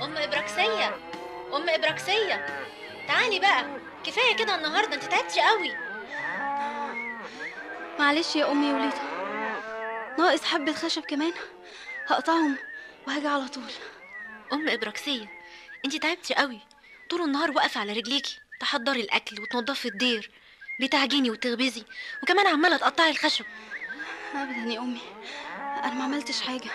ام ابراكسيه ام ابراكسيه تعالي بقى كفايه كده النهارده انت تعبتي قوي معلش يا امي وليدة ناقص حبة خشب كمان هقطعهم وهاجي على طول ام ابراكسيه انت تعبتي قوي طول النهار واقفه على رجليكي تحضري الاكل وتنضفي الدير بتعجني وتخبزي وكمان عماله تقطعي الخشب ابدا يا امي انا ما عملتش حاجة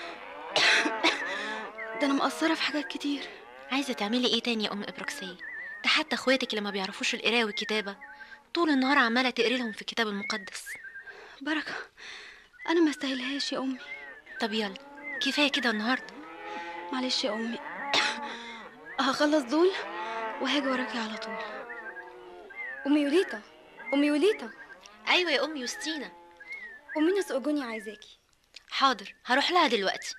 ده انا مقصرة في حاجات كتير عايزه تعملي ايه تاني يا ام ابراكسيه ده حتى اخواتك اللي ما بيعرفوش القرايه والكتابه طول النهار عماله تقري لهم في الكتاب المقدس بركة انا ما استاهلهاش يا امي طب يلا كفايه كده النهارده معلش يا امي هخلص دول وهاجي وراكي على طول أمي يوليتا أمي يوليتا ايوه يا ام يوستينا أمي ناس أجوني عايزاكي حاضر هروح لها دلوقتي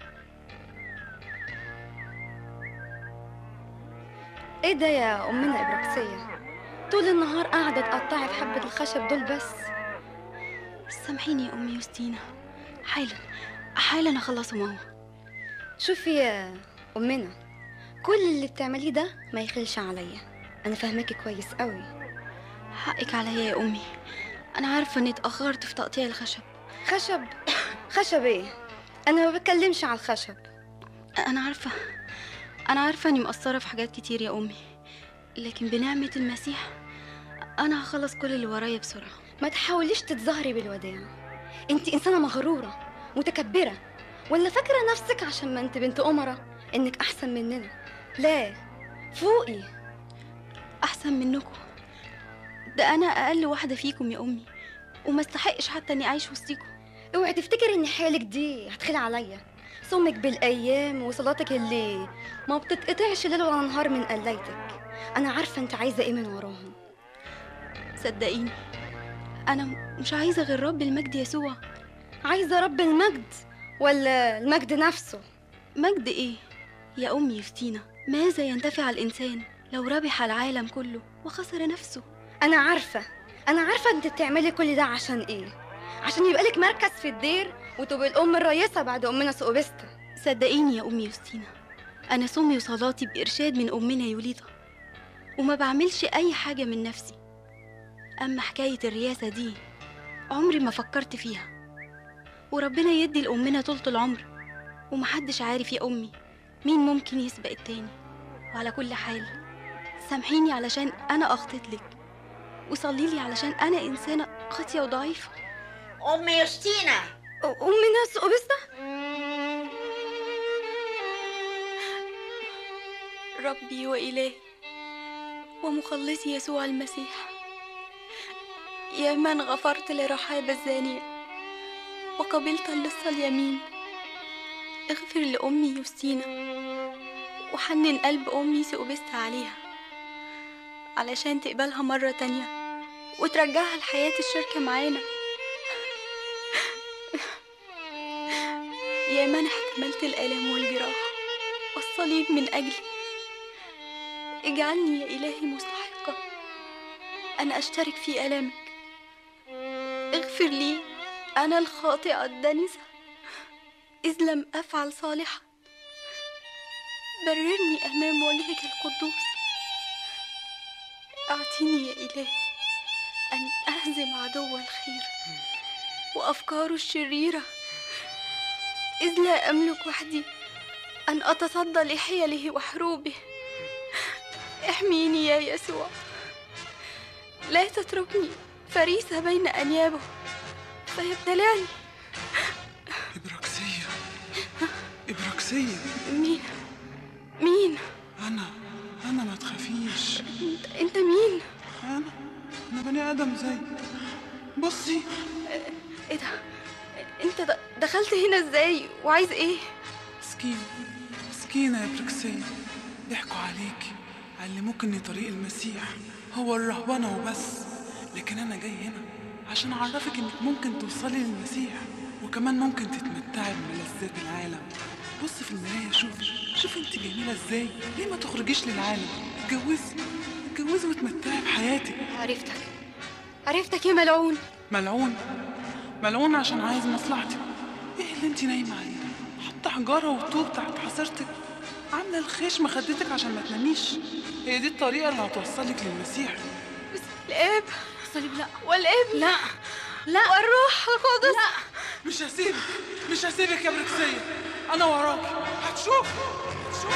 إيه ده يا أمنا إبراكسية طول النهار قاعدة تقطعي في حبة الخشب دول بس سامحيني يا امي يوستينا حالا حالا اخلصهم اهو شوفي يا أمنا كل اللي بتعمليه ده ما يخلش عليا أنا فاهماكي كويس قوي حقك عليا يا امي انا عارفة اني اتأخرت في تقطيع الخشب خشب خشب إيه أنا ما بتكلمش على الخشب انا عارفة انا عارفة اني مقصرة في حاجات كتير يا امي لكن بنعمة المسيح انا هخلص كل اللي ورايا بسرعة ما تحاوليش تتظاهري بالوداع انت إنسانة مغرورة متكبرة ولا فاكرة نفسك عشان ما انت بنت أمرة إنك أحسن مننا لا فوقي احسن منكم ده انا اقل واحدة فيكم يا امي وما استحقش حتى اني اعيش وسطيكم اوعي تفتكري ان حالك دي هتخلي عليا صومك بالايام وصلاتك اللي ما بتتقطعش ليل ولا نهار من قلايتك انا عارفه انت عايزه ايه من وراهم صدقيني انا مش عايزة غير رب المجد يسوع عايزه رب المجد ولا المجد نفسه مجد ايه يا امي يفتينا ماذا ينتفع الانسان لو ربح العالم كله وخسر نفسه انا عارفه انا عارفه انت بتعملي كل ده عشان ايه عشان يبقى لك مركز في الدير وتبقي الام الرئيسه بعد امنا سوبستا صدقيني يا امي يوستينا انا صومي وصلاتي بارشاد من امنا يوليطا وما بعملش اي حاجه من نفسي اما حكايه الرياسه دي عمري ما فكرت فيها وربنا يدي لامنا طولة العمر ومحدش عارف يا امي مين ممكن يسبق التاني وعلى كل حال سامحيني علشان انا اخطيت لك وصلي لي علشان انا انسانه قاسيه وضعيفه أم يوستينا امنا سوبستا ربي وإلهي ومخلصي يسوع المسيح يا من غفرت لرحاب الزانية وقبلت اللص اليمين اغفر لأمي يوستينا وحنن قلب أمي سؤبست عليها علشان تقبلها مرة تانية وترجعها لحياة الشركة معانا يا من احتملت الآلام والجراح والصليب من أجلي اجعلني يا إلهي مستحقة أن أشترك في آلامك اغفر لي أنا الخاطئة الدنسة إذ لم أفعل صالحا بررني أمام وجهك القدوس أعطيني يا إلهي أن أهزم عدو الخير وأفكاره الشريرة إذ لا أملك وحدي أن أتصدى لحيله وحروبه احميني يا يسوع لا تتركني فريسة بين أنيابه فيبتلعني إبراكسية إبراكسية مين مين أنا أنا ما تخافيش انت, انت مين أنا أنا بني آدم زي بصي ايه ده انت د- دخلت هنا ازاي وعايز ايه مسكين مسكينة يا إبراكسية ضحكوا عليكي علموك إن طريق المسيح هو الرهبنة وبس لكن أنا جاي هنا عشان أعرفك إنك ممكن توصلي للمسيح وكمان ممكن تتمتعي بملذات العالم بصي في المراية شوفي شوفي انت جميلة ازاي ليه ما تخرجيش للعالم اتجوزي اتجوزي وتمتعي بحياتك عرفتك عرفتك يا ملعون ملعون ملعون عشان عايز مصلحتك ايه اللي انت نايمة عليه ده حط حجارة وطوب تحت حصيرتك عامله الخيش مخدتك عشان ما تناميش هي دي الطريقه اللي هتوصلك للمسيح بس الاب صليب لا والابن لا لا والروح القدس مش هسيبك مش هسيبك يا بركسية أنا وراك هتشوف هتشوف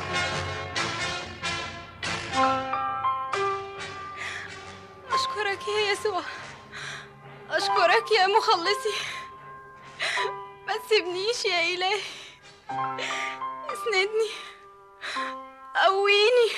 أشكرك يا يسوع أشكرك يا مخلصي ما تسيبنيش يا إلهي اسندني قويني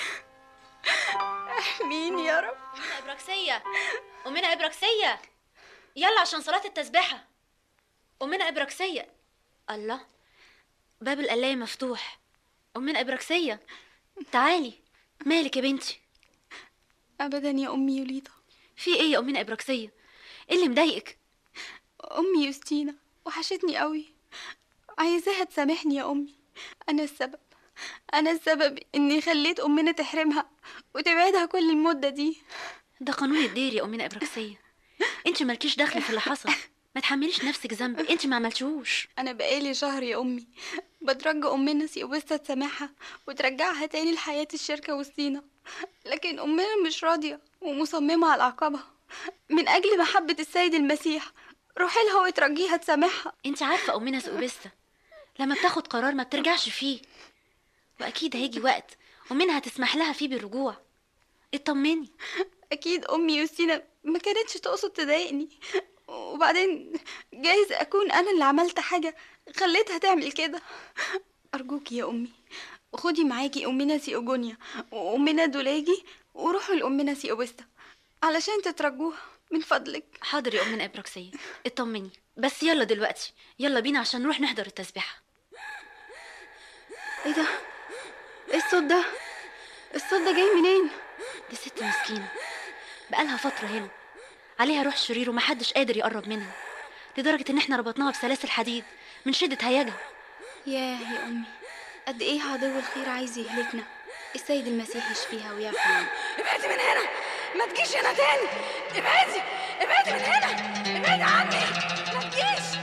احميني يا رب أمنا إبراكسية أمنا إبراكسية يلا عشان صلاة التسبيحة أمنا إبراكسية الله باب القلاية مفتوح أمنا إبراكسية تعالي مالك يا بنتي أبدا يا أمي يوليطا في إيه يا أمنا إبراكسية إيه اللي مضايقك أمي يوستينا وحشتني قوي عايزاها تسامحني يا أمي أنا السبب أنا السبب إني خليت أمنا تحرمها وتبعدها كل المدة دي ده قانون الدير يا أمنا إبراكسية أنت مالكيش دخل في اللي حصل ما تحمليش نفسك ذنب أنت ما عملتوش أنا بقالي شهر يا أمي بترجى أمنا سيوبستا تسامحها وترجعها تاني لحياة الشركة وسطينا لكن أمنا مش راضية ومصممة على عقابها من أجل محبة السيد المسيح روحي لها وترجيها تسامحها أنت عارفة أمنا سؤبستا لما بتاخد قرار ما بترجعش فيه وأكيد هيجي وقت أمنا هتسمح لها فيه بالرجوع اطمني أكيد أمي يوستينا ما كانتش تقصد تضايقني وبعدين جايز أكون أنا اللي عملت حاجة خليتها تعمل كده أرجوك يا أمي خدي معاكي أمنا سيوجونيا وأمنا دولاجي وروحوا لأمنا سيوبستا علشان تترجوها من فضلك حاضر يا أمنا إبراكسية اطمني بس يلا دلوقتي يلا بينا عشان نروح نحضر التسبيحة ايه ده ايه الصوت ده الصوت ده جاي منين دي ست مسكينة بقالها فترة هنا عليها روح شرير ومحدش قادر يقرب منها لدرجة إن احنا ربطناها بسلاسل حديد من شدة هيجها ياه يا أمي قد إيه عدو الخير عايز يهلكنا السيد المسيح يشفيها ويعفو عنها ابعدي من هنا ما تجيش هنا تاني ابعدي ابعدي من هنا ابعدي عني ما تجيش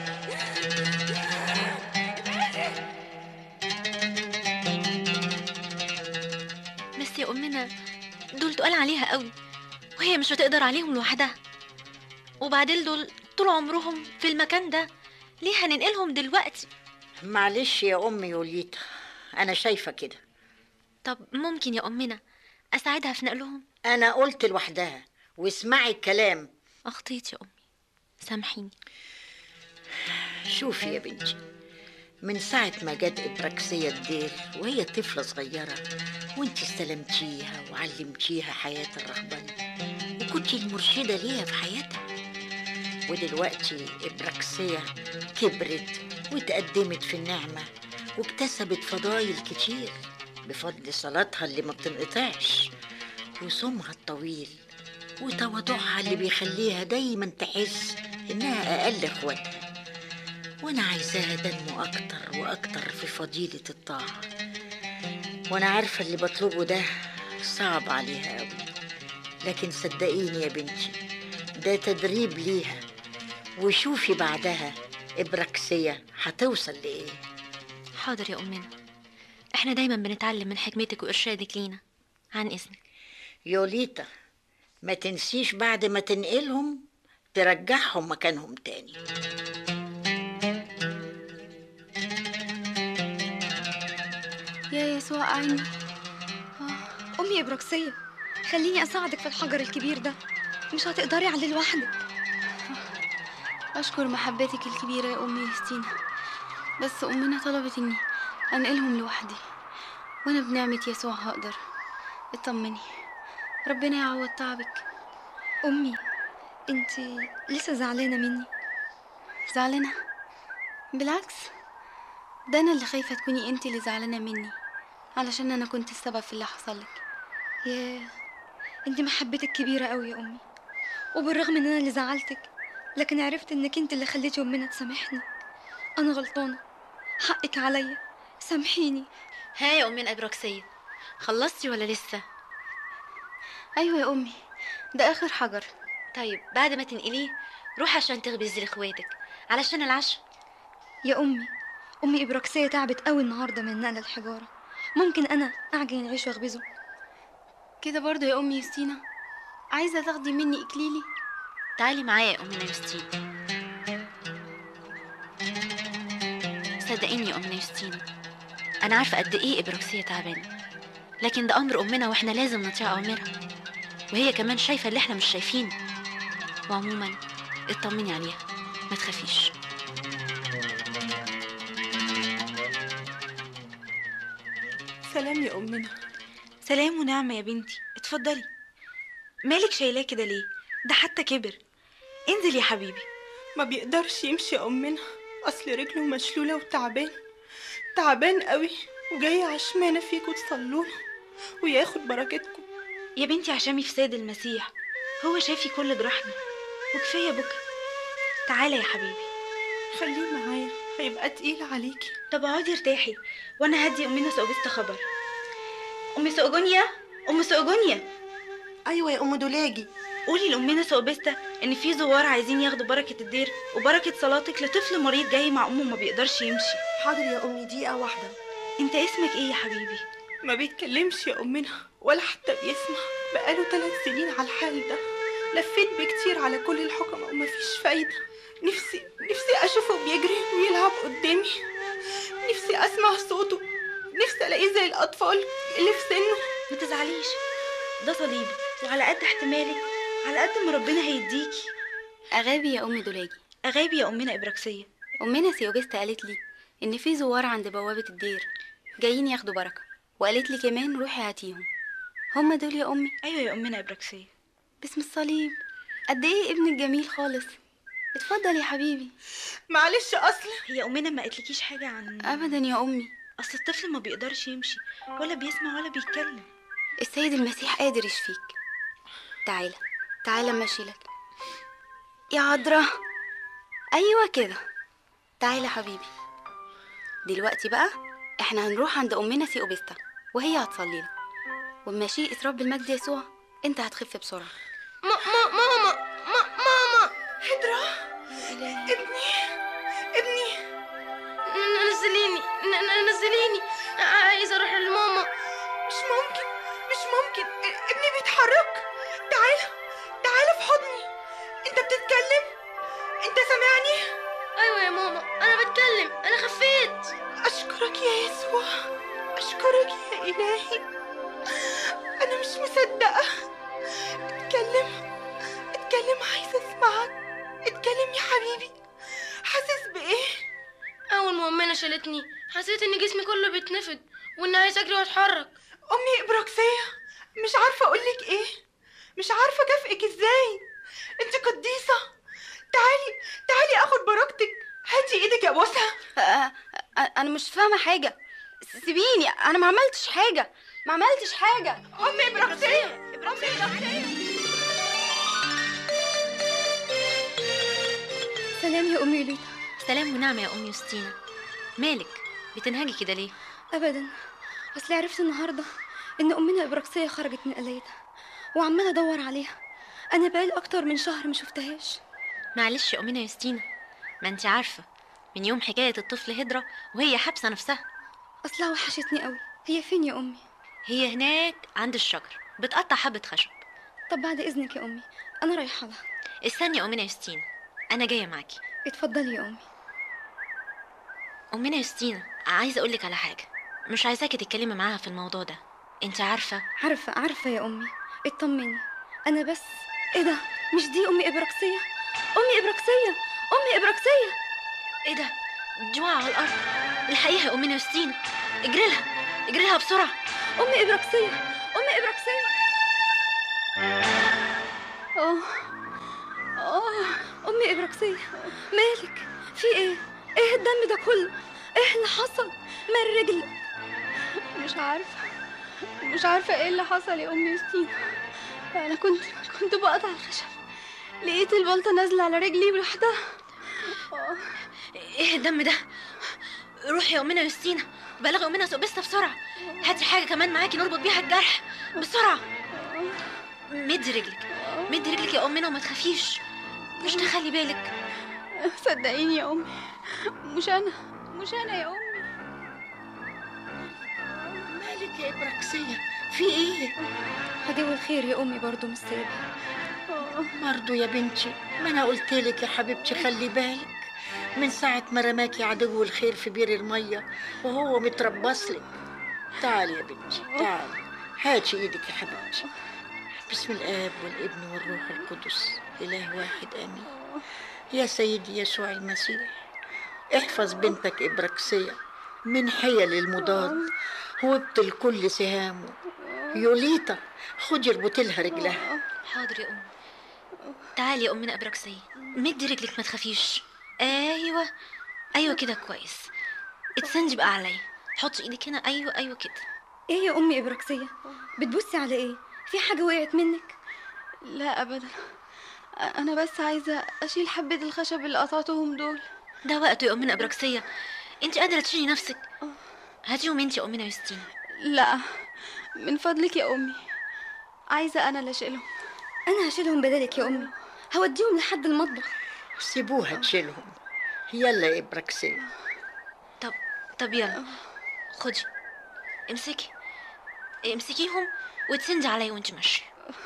بس يا أمنا دول تقال عليها قوي وهي مش هتقدر عليهم لوحدها وبعدين دول طول عمرهم في المكان ده ليه هننقلهم دلوقتي معلش يا أمي يوليتا أنا شايفة كده طب ممكن يا أمنا أساعدها في نقلهم أنا قلت لوحدها واسمعي الكلام أخطيت يا أمي سامحيني شوفي يا بنتي من ساعة ما جت إبراكسية الدير وهي طفلة صغيرة وانت استلمتيها وعلمتيها حياة الرهبنة وكنتي المرشدة ليها في حياتها ودلوقتي إبراكسية كبرت وتقدمت في النعمة واكتسبت فضايل كتير بفضل صلاتها اللي ما بتنقطعش وصومها الطويل وتواضعها اللي بيخليها دايما تحس إنها أقل إخواتها وأنا عايزاها تنمو أكتر وأكتر في فضيلة الطاعة وأنا عارفة اللي بطلبه ده صعب عليها أوي لكن صدقيني يا بنتي ده تدريب ليها وشوفي بعدها إبراكسية هتوصل لإيه حاضر يا أمنا احنا دايما بنتعلم من حكمتك وإرشادك لينا عن إذنك يوليتا ما تنسيش بعد ما تنقلهم ترجعهم مكانهم تاني يا يسوع أعيني أمي إبراكسية خليني أساعدك في الحجر الكبير ده مش هتقدري عليه لوحدك أشكر محبتك الكبيرة يا أمي يوستينا بس أمنا طلبت إني أنقلهم لوحدي وأنا بنعمة يسوع هقدر اطمني ربنا يعوض تعبك أمي أنت لسه زعلانة مني زعلانة بالعكس ده أنا اللي خايفة تكوني أنت اللي زعلانة مني علشان أنا كنت السبب في اللي حصلك ياه أنت محبتك كبيرة قوي يا أمي وبالرغم إن أنا اللي زعلتك لكن عرفت إنك أنت اللي خليتي أمنا تسامحني أنا غلطانة حقك عليا سامحيني ها يا أمنا إبراكسية خلصتي ولا لسه أيوة يا أمي ده آخر حجر طيب بعد ما تنقليه روح عشان تخبزي لاخواتك علشان العشاء يا أمي أمي إبراكسية تعبت قوي النهاردة من نقل الحجارة ممكن أنا أعجن العيش وأخبزه كده برضه يا أمي يوستينا عايزة تاخدي مني إكليلي تعالي معايا يا أمنا يوستين صدقيني يا أمنا يوستين أنا عارفة قد إيه إبروكسية تعبانة لكن ده أمر أمنا وإحنا لازم نطيع أوامرها وهي كمان شايفة اللي إحنا مش شايفينه وعموما اطمني عليها ما تخافيش سلام يا أمنا سلام ونعمة يا بنتي اتفضلي مالك شايلاه كده ليه ده حتى كبر انزل يا حبيبي ما بيقدرش يمشي يا أمنا أصل رجله مشلولة وتعبان تعبان قوي وجاي عشمانة فيكوا تصلوله وياخد بركتكم يا بنتي عشان يفساد المسيح هو شافي كل جراحنا وكفايه بكى تعالى يا حبيبي خليه معايا هيبقى تقيل عليكي طب اقعدي ارتاحي وانا هدي امنا سوبست خبر ام سوجونيا ام سوجونيا أيوة يا أم دولاجي قولي لامنا سوبستا ان في زوار عايزين ياخدوا بركه الدير وبركه صلاتك لطفل مريض جاي مع امه ما بيقدرش يمشي حاضر يا أمي دقيقة واحدة انت اسمك ايه يا حبيبي ما بيتكلمش يا أمنا ولا حتى بيسمع بقاله ثلاث سنين على الحال ده لفيت بكتير على كل الحكماء ومفيش فايدة نفسي نفسي أشوفه بيجري ويلعب قدامي نفسي أسمع صوته نفسي ألاقيه زي الأطفال اللي في سنه ما تزعليش ده صليبي وعلى قد احتمالك على قد ما ربنا هيديكي أغابي يا أم دولاجي اغابي يا امنا ابراكسيه أمنا سيوجستا قالت لي إن في زوار عند بوابة الدير جايين ياخدوا بركة وقالت لي كمان روحي هاتيهم هما دول يا أمي ايوه يا امنا ابراكسيه باسم الصليب قد إيه ابنك جميل خالص اتفضل يا حبيبي معلش أصل هي امنا ما قالتلكيش حاجه عن أبدا يا أمي اصل الطفل ما بيقدرش يمشي ولا بيسمع ولا بيتكلم السيد المسيح قادر يشفيك تعالى تعالى اما اشيلك يا عذرا ايوه كده تعالى حبيبي دلوقتي بقى احنا هنروح عند امنا سيوبستا وهي هتصلي لك وبمشيئة رب المجد يسوع انت هتخف بسرعة ما ما ماما ما ماما هدرة ابني ابني ن- نزليني ن- ن- نزليني عايزه اروح لماما مش ممكن مش ممكن ا- ابني بيتحرك تعالى تعالى في حضني انت بتتكلم انت سامعني ايوه يا ماما انا بتكلم انا خفيت اشكرك يا يسوع اشكرك يا الهي انا مش مصدقه اتكلم اتكلم عايزه اسمعك اتكلم يا حبيبي حاسس بايه اول ما امنا شالتني حسيت ان جسمي كله بيتنفض وان عايز اجري واتحرك امي ابراكسيه مش عارفه اقولك ايه مش عارفه اكافئك ازاي انت قديسه تعالي تعالي اخد بركتك هاتي ايدك يا بوسها أ- أ- انا مش فاهمة حاجة سيبيني انا ما عملتش حاجة ما عملتش حاجة امي ابراكسيه ابراكسيه سلام يا أمي يوليتا سلام ونعمة يا أم يوستينا مالك بتنهجي كده ليه أبدا أصل عرفت النهاردة إن أمنا إبراكسية خرجت من قلايتها وعمالة أدور عليها أنا بقالي أكتر من شهر ما شفتهاش معلش يا أمنا يوستينا ما انت عارفة من يوم حكاية الطفل هدرة وهي حابسة نفسها أصلها وحشتني قوي هي فين يا أمي هي هناك عند الشجر بتقطع حبة خشب طب بعد إذنك يا أمي أنا رايحة لها استني يا أمنا يوستينا أنا جاية معاكي اتفضلي يا أمي أمنا يوستينا عايزة أقولك على حاجة مش عايزاكي تتكلمي معاها في الموضوع ده انت عارفة عارفة عارفة يا أمي اطمني أنا بس إيه ده مش دي أمي إبراكسية أمي إبراكسية أمي إبراكسية ايه ده دي واقعة على الأرض الحقيقة يا أمنا يوستينا اجري لها اجري لها بسرعة أمي إبراكسية أمي إبراكسية آه آه أمي إبراكسية مالك في إيه؟ إيه الدم ده كله؟ إيه اللي حصل؟ مال رجلك مش عارفة مش عارفة ايه اللي حصل يا أمي يوستينا أنا كنت كنت بقطع الخشب لقيت البلطة نازلة على رجلي لوحدها آه. ايه الدم ده روحي يا أمنا يوستينا بلغي أمنا سوبستا بسرعة هاتي حاجة كمان معاكي نربط بيها الجرح بسرعة مدي رجلك مدي رجلك يا أمنا وما تخافيش مش تخلي بالك صدقيني يا أمي مش أنا مش أنا يا أمي مالك يا إبراكسية في إيه؟ عدو الخير يا أمي برضو مش سايبها برضو يا بنتي ما أنا قلت لك يا حبيبتي خلي بالك من ساعة ما رماكي عدو الخير في بير المية وهو متربص لك تعالي يا بنتي تعالي هاتي إيدك يا حبيبتي بسم الآب والابن والروح القدس إله واحد آمين يا سيدي يسوع المسيح احفظ بنتك إبراكسية من حيل المضاد وابطل كل سهامه يوليتا خدي اربطي لها رجلها حاضر يا أم تعالي يا أمنا أبركسية مدي رجلك ما تخافيش أيوة أيوة كده كويس اتسندي بقى عليا حطي ايدك هنا أيوة أيوة كده إيه يا أمي إبراكسية بتبصي على إيه في حاجة وقعت منك لا ابدا انا بس عايزه اشيل حبه الخشب اللي قطعتهم دول ده وقته يا أمنا أبركسية انت قادرة تشيلي نفسك هاتيهم انت يا أمنا يوستينا لا من فضلك يا امي عايزه انا اللي اشيلهم أنا هشيلهم بدالك يا أمي هوديهم لحد المطبخ سيبوها تشيلهم يلا يا إبراكسية طب طب يلا خدي امسكي امسكيهم وتسندي عليا وانت ماشية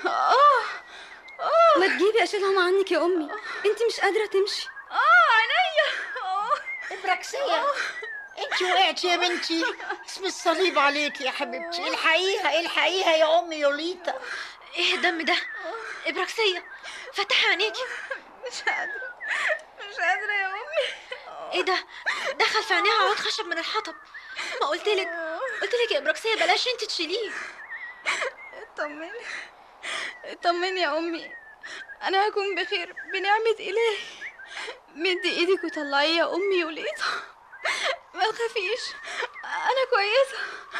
ما تجيبي أشيلهم عنك يا أمي أنت مش قادرة تمشي إبراكسية انت وقعتي يا بنتي اسم الصليب عليك يا حبيبتي الحقيها الحقيها يا أمي يوليتا ايه الدم ده ابراكسية فتحي عينيكي مش قادره مش قادره يا امي ايه ده دخل في عينيها عود خشب من الحطب ما قلتلك قلتلك يا ابراكسية بلاش انت تشيليه اطمني اطمني يا امي انا هكون بخير بنعمه الهي مدي ايدك وطلعيه يا امي وليطه ما تخافيش انا كويسه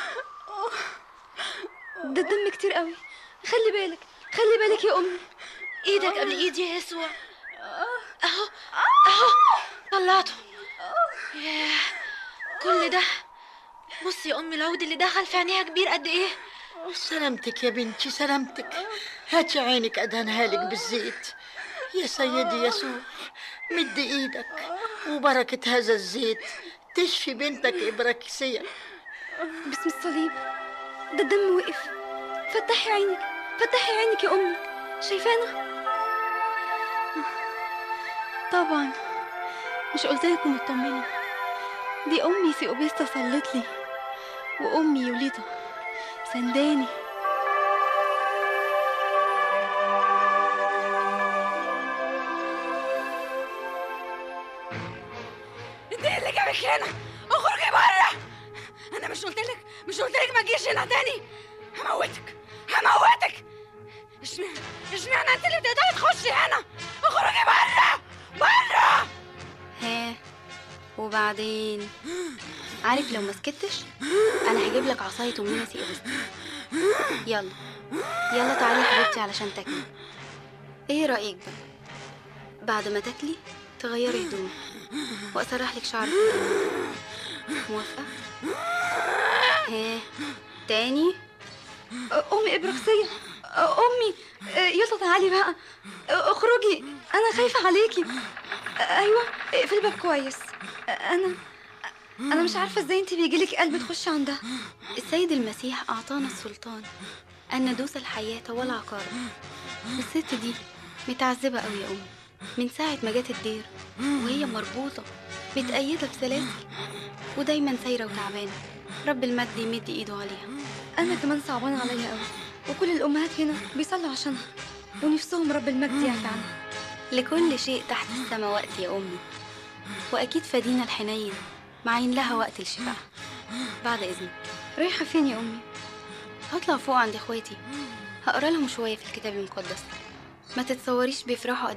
ده الدم كتير قوي خلي بالك خلي بالك يا أمي ايدك قبل ايدي يا يسوع اهو اهو طلعته ياه كل ده بصي يا امي العود اللي دخل في عينيها كبير قد ايه سلامتك يا بنتي سلامتك هاتي عينك أدهنها لك بالزيت يا سيدي يسوع مد ايدك وبركة هذا الزيت تشفي بنتك إبراكسية باسم الصليب ده الدم وقف فتحي عينك فتحي عينك يا أمي شايفانا طبعا مش قلت لكم اطمنوا دي امي سيوبيستا صلت لي وامي يوليتا سنداني انت ايه اللي جابك هنا اخرجي بره انا مش قلت لك مش قلت لك ما تجيش هنا تاني هموتك هموتك اشمعنى اشمعنى انت اللي تقدري تخشي هنا اخرجي بره بره ها وبعدين عارف لو ما سكتش انا هجيب لك عصايه امنا سيوبيستا يلا يلا تعالي يا حبيبتي علشان تاكلي ايه رايك بقى بعد ما تاكلي تغيري هدومك واسرح لك شعرك موافقه ها تاني أمي إبراكسية أمي يلا تعالي بقى اخرجي أنا خايفة عليكي أيوة اقفلي الباب كويس أنا أنا مش عارفة إزاي أنت بيجيلك قلب تخشي عندها السيد المسيح أعطانا السلطان أن ندوس الحياة والعقارب الست دي متعذبة أوي يا أمي من ساعة ما جت الدير وهي مربوطة متأيدة بسلاسل ودايما سايرة وتعبانة رب المجد يمد إيده عليها أنا كمان صعبان عليا قوي وكل الأمهات هنا بيصلوا عشانها ونفسهم رب المجد يعفي عنها لكل شيء تحت السماء وقت يا أمي وأكيد فدينا الحنين معين لها وقت الشفاء بعد إذنك رايحة فين يا أمي هطلع فوق عند إخواتي هقرا لهم شوية في الكتاب المقدس ما تتصوريش بيفرحوا قد